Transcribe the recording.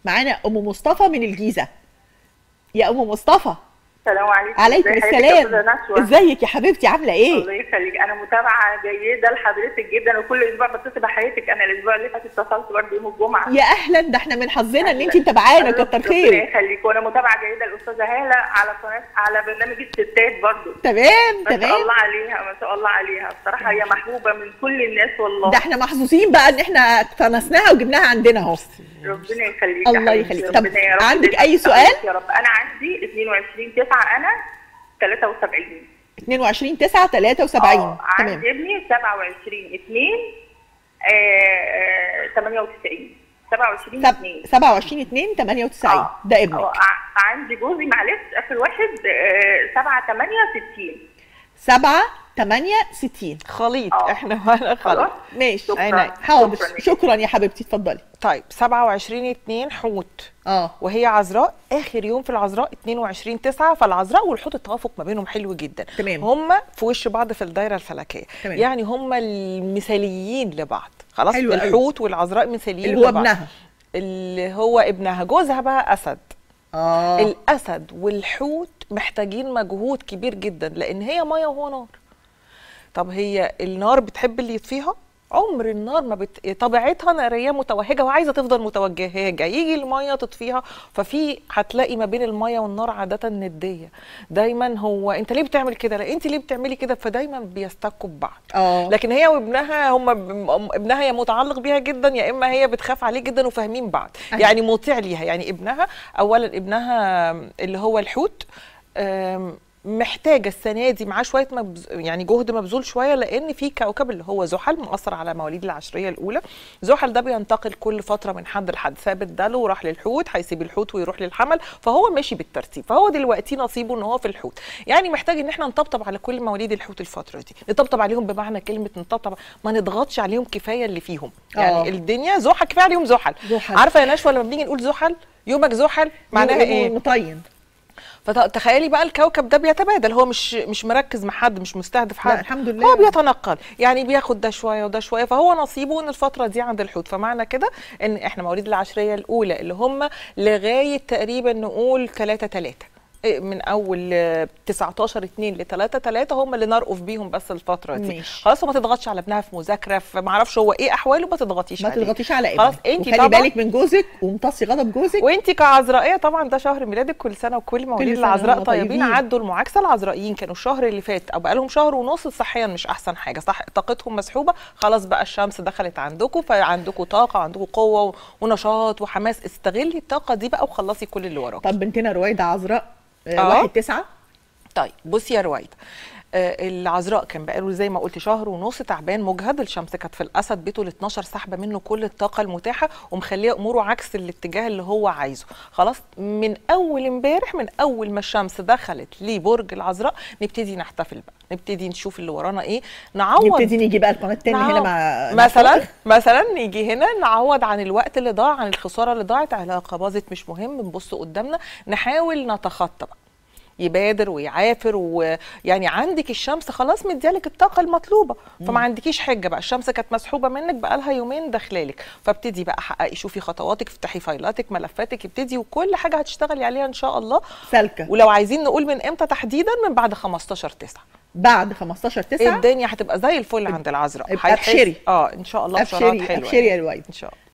معانا ام مصطفى من الجيزه يا ام مصطفى السلام عليكم عليكم ازي حضرتك يا السلام أستاذة نشوى؟ ازيك يا حبيبتي عامله ايه الله يخليك انا متابعه جيده لحضرتك جدا وكل اسبوع بتصل بحياتك انا الاسبوع اللي فات اتصلت برضه يوم الجمعه يا اهلا ده احنا من حظنا ان انت متابعانا كتر ربنا خيرك يخليك وانا متابعه جيده الاستاذه هاله على قناه على برنامج الستات برضه تمام ما شاء تمام الله عليها ما شاء الله عليها بصراحه هي محبوبه من كل الناس والله ده احنا محظوظين بقى ان احنا اقتنصناها وجبناها عندنا اهو ربنا يخليك الله يا حبيبتي. يخليك. طب ربنا يا رب عندك يجزيك أي سؤال؟ خير يا رب انا عندي 22 9 انا 73 22 9 73 اه تمام عندي ابني 27 2 آه، 98 27 سب- 2 27 2 98 ده ابنك اه ع- عندي جوزي معلش اخر واحد 7 8 60 7 8 60 خليط آه. احنا معانا خلاص خليط ماشي شكراً. عيني حاضر شكراً. شكرا يا حبيبتي اتفضلي طيب 27 2 حوت اه وهي عذراء اخر يوم في العذراء 22 9 فالعذراء والحوت التوافق ما بينهم حلو جدا تمام. هم في وش بعض في الدايره الفلكيه تمام. يعني هم المثاليين لبعض خلاص حلو قوي. الحوت والعذراء مثاليين اللي هو لبعض. ابنها اللي هو ابنها جوزها بقى اسد اه الاسد والحوت محتاجين مجهود كبير جدا لان هي ميه وهو نار طب هي النار بتحب اللي يطفيها عمر النار ما بت... طبيعتها ناريه متوهجه وعايزه تفضل متوجهه يجي الميه تطفيها ففي هتلاقي ما بين الميه والنار عاده نديه دايما هو انت ليه بتعمل كده لا انت ليه بتعملي كده فدايما بيستكوا ببعض اه لكن هي وابنها هم ب- ابنها يا متعلق بيها جدا يا اما هي بتخاف عليه جدا وفاهمين بعض أيوة. يعني مطيع ليها يعني ابنها اولا ابنها اللي هو الحوت آم، محتاجه السنه دي معاه شويه مبز... يعني جهد مبذول شويه لان في كوكب اللي هو زحل مؤثر على مواليد العشريه الاولى زحل ده بينتقل كل فتره من حد لحد ثابت دلو وراح للحوت هيسيب الحوت ويروح للحمل فهو ماشي بالترتيب فهو دلوقتي نصيبه ان هو في الحوت يعني محتاج ان احنا نطبطب على كل مواليد الحوت الفتره دي نطبطب عليهم بمعنى كلمه نطبطب ما نضغطش عليهم كفايه اللي فيهم يعني آه. الدنيا زحل كفايه عليهم زحل زحل. عارفه يا نشوى لما بنيجي نقول زحل يومك زحل معناها ايه مطين فتخيلي بقى الكوكب ده بيتبادل هو مش مش مركز مع حد مش مستهدف حد لا، الحمد لله. هو بيتنقل يعني بياخد ده شويه وده شويه فهو نصيبه ان الفتره دي عند الحوت فمعنى كده ان احنا مواليد العشريه الاولى اللي هم لغايه تقريبا نقول 3 3 من اول آه، 19 2 ل 3 3 هم اللي نرقف بيهم بس الفتره دي ماشي. خلاص وما تضغطش على ابنها في مذاكره في ما اعرفش هو ايه احواله ما تضغطيش ما عليه تضغطيش على ابنك خلاص انت وخلي طبعا بالك من جوزك وامتصي غضب جوزك وانت كعذرائيه طبعا ده شهر ميلادك كل سنه وكل مواليد سنة العذراء وهم طيبين طيبين. عدوا المعاكسه العذرائيين كانوا الشهر اللي فات او بقالهم شهر ونص صحيا مش احسن حاجه صح طاقتهم مسحوبه خلاص بقى الشمس دخلت عندكم فعندكم طاقه عندكم قوه ونشاط وحماس استغلي الطاقه دي بقى وخلصي كل اللي وراك طب بنتنا رويدة عذراء آه، آه. واحد تسعة طيب بصي يا رويد آه، العذراء كان بقاله زي ما قلت شهر ونص تعبان مجهد الشمس كانت في الاسد بيته ال 12 سحبه منه كل الطاقه المتاحه ومخليه اموره عكس الاتجاه اللي هو عايزه خلاص من اول امبارح من اول ما الشمس دخلت لبرج العذراء نبتدي نحتفل بقى نبتدي نشوف اللي ورانا ايه نعوض نبتدي نيجي بقى القناة التانية هنا نعوض. مع مثلا مثلا نيجي هنا نعوض عن الوقت اللي ضاع عن الخساره اللي ضاعت علاقه باظت مش مهم نبص قدامنا نحاول نتخطى بقى يبادر ويعافر ويعني عندك الشمس خلاص مديالك الطاقه المطلوبه فما عندكيش حجه بقى الشمس كانت مسحوبه منك بقى لها يومين داخلالك فابتدي بقى حققي شوفي خطواتك افتحي فايلاتك ملفاتك ابتدي وكل حاجه هتشتغلي عليها ان شاء الله سالكة ولو عايزين نقول من امتى تحديدا من بعد 15 9 بعد 15 9 الدنيا هتبقى زي الفل عند العذراء ابقى هيحس- أبشري. اه ان شاء الله بشرات ابشري حلوه ابشري يا يعني. رويدة ان شاء الله